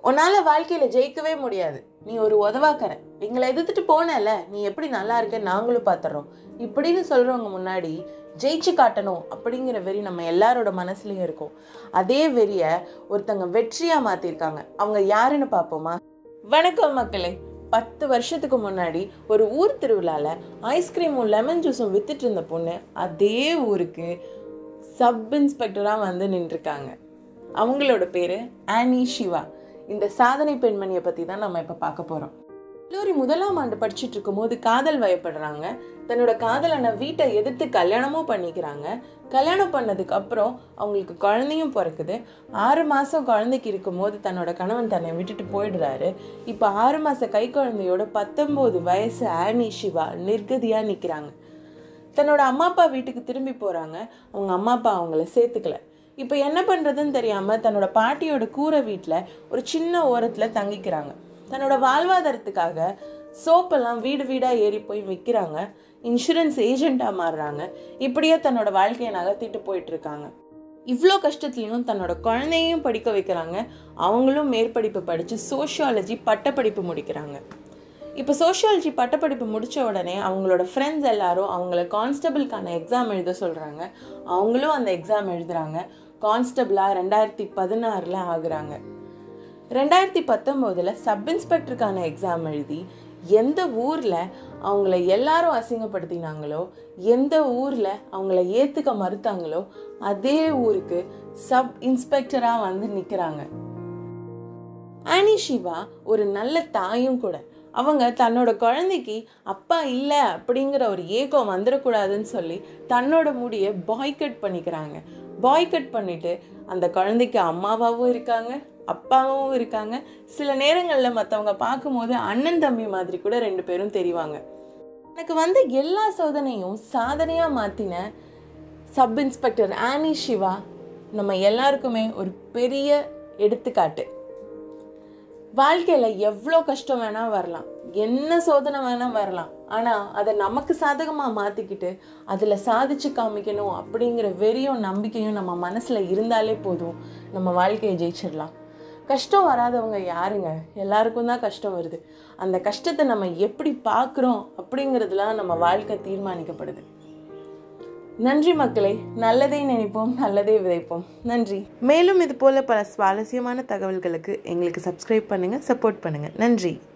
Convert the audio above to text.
உன்னால வாழ்க்கையில ஜெயிக்கவே முடியாது நீ ஒரு உதவாக்கற எங்களை எதிர்த்துட்டு போனல நீ எப்படி நல்லா இருக்க நாங்களும் பார்த்துறோம் இப்படின்னு சொல்றவங்க முன்னாடி ஜெயிச்சு காட்டணும் அப்படிங்கிற வெறி நம்ம எல்லாரோட மனசுலயும் இருக்கும் அதே வெறிய ஒருத்தங்க வெற்றியா மாத்திருக்காங்க அவங்க யாருன்னு பார்ப்போமா வணக்கம் மக்களே பத்து வருஷத்துக்கு முன்னாடி ஒரு ஊர் திருவிழால ஐஸ்கிரீமும் லெமன் ஜூஸும் வித்துட்டு இருந்த பொண்ணு அதே ஊருக்கு சப் இன்ஸ்பெக்டராக வந்து நின்றுருக்காங்க அவங்களோட பேர் ஆனி சிவா இந்த சாதனை பெண்மணியை பற்றி தான் நம்ம இப்போ பார்க்க போகிறோம் கல்லூரி முதலாம் ஆண்டு படிச்சுட்டு இருக்கும்போது காதல் வயப்படுறாங்க தன்னோட காதலனை வீட்டை எதிர்த்து கல்யாணமும் பண்ணிக்கிறாங்க கல்யாணம் பண்ணதுக்கு அப்புறம் அவங்களுக்கு குழந்தையும் பிறக்குது ஆறு மாதம் குழந்தைக்கு இருக்கும்போது தன்னோட கணவன் தன்னை விட்டுட்டு போயிடுறாரு இப்போ ஆறு மாத கை குழந்தையோட பத்தொம்போது வயசு ஆனி சிவா நிர்கதியாக நிற்கிறாங்க தன்னோட அம்மா அப்பா வீட்டுக்கு திரும்பி போகிறாங்க அவங்க அம்மா அப்பா அவங்கள சேர்த்துக்கல இப்போ என்ன பண்ணுறதுன்னு தெரியாமல் தன்னோட பாட்டியோட கூரை வீட்டில் ஒரு சின்ன ஓரத்தில் தங்கிக்கிறாங்க தன்னோட வாழ்வாதாரத்துக்காக சோப்பெல்லாம் வீடு வீடாக ஏறி போய் விற்கிறாங்க இன்சூரன்ஸ் ஏஜெண்ட்டாக மாறுறாங்க இப்படியே தன்னோட வாழ்க்கையை நகர்த்திட்டு போயிட்டு இருக்காங்க இவ்வளோ கஷ்டத்துலையும் தன்னோட குழந்தையும் படிக்க வைக்கிறாங்க அவங்களும் மேற்படிப்பு படித்து சோஷியாலஜி பட்டப்படிப்பு முடிக்கிறாங்க இப்போ சோஷியாலஜி பட்டப்படிப்பு முடித்த உடனே அவங்களோட ஃப்ரெண்ட்ஸ் எல்லாரும் அவங்கள கான்ஸ்டபிள்கான எக்ஸாம் எழுத சொல்கிறாங்க அவங்களும் அந்த எக்ஸாம் எழுதுகிறாங்க கான்ஸ்டபிளாக ரெண்டாயிரத்தி பதினாறில் ஆகுறாங்க ரெண்டாயிரத்தி பத்தொம்போதில் சப் இன்ஸ்பெக்டருக்கான எக்ஸாம் எழுதி எந்த ஊரில் அவங்கள எல்லாரும் அசிங்கப்படுத்தினாங்களோ எந்த ஊரில் அவங்கள ஏற்றுக்க மறுத்தாங்களோ அதே ஊருக்கு சப் இன்ஸ்பெக்டராக வந்து நிற்கிறாங்க ஆனி சிவா ஒரு நல்ல தாயும் கூட அவங்க தன்னோட குழந்தைக்கு அப்பா இல்லை அப்படிங்கிற ஒரு ஏக்கம் வந்துடக்கூடாதுன்னு சொல்லி தன்னோட முடியை பாய்கட் பண்ணிக்கிறாங்க பாய்கட் பண்ணிட்டு அந்த குழந்தைக்கு அம்மாவாகவும் இருக்காங்க அப்பாவும் இருக்காங்க சில நேரங்களில் மற்றவங்க பார்க்கும்போது அண்ணன் தம்பி மாதிரி கூட ரெண்டு பேரும் தெரிவாங்க எனக்கு வந்த எல்லா சோதனையும் சாதனையாக மாற்றின சப் இன்ஸ்பெக்டர் ஆனி சிவா நம்ம எல்லாருக்குமே ஒரு பெரிய எடுத்துக்காட்டு வாழ்க்கையில் எவ்வளோ கஷ்டம் வேணால் வரலாம் என்ன சோதனை வேணால் வரலாம் ஆனால் அதை நமக்கு சாதகமாக மாற்றிக்கிட்டு அதில் சாதிச்சு காமிக்கணும் அப்படிங்கிற வெறியும் நம்பிக்கையும் நம்ம மனசில் இருந்தாலே போதும் நம்ம வாழ்க்கையை ஜெயிச்சிடலாம் கஷ்டம் வராதவங்க யாருங்க எல்லாருக்கும் தான் கஷ்டம் வருது அந்த கஷ்டத்தை நம்ம எப்படி பார்க்குறோம் அப்படிங்கிறதுலாம் நம்ம வாழ்க்கை தீர்மானிக்கப்படுது நன்றி மக்களே நல்லதே நினைப்போம் நல்லதே விதைப்போம் நன்றி மேலும் இது போல பல சுவாரஸ்யமான தகவல்களுக்கு எங்களுக்கு சப்ஸ்கிரைப் பண்ணுங்கள் சப்போர்ட் பண்ணுங்கள் நன்றி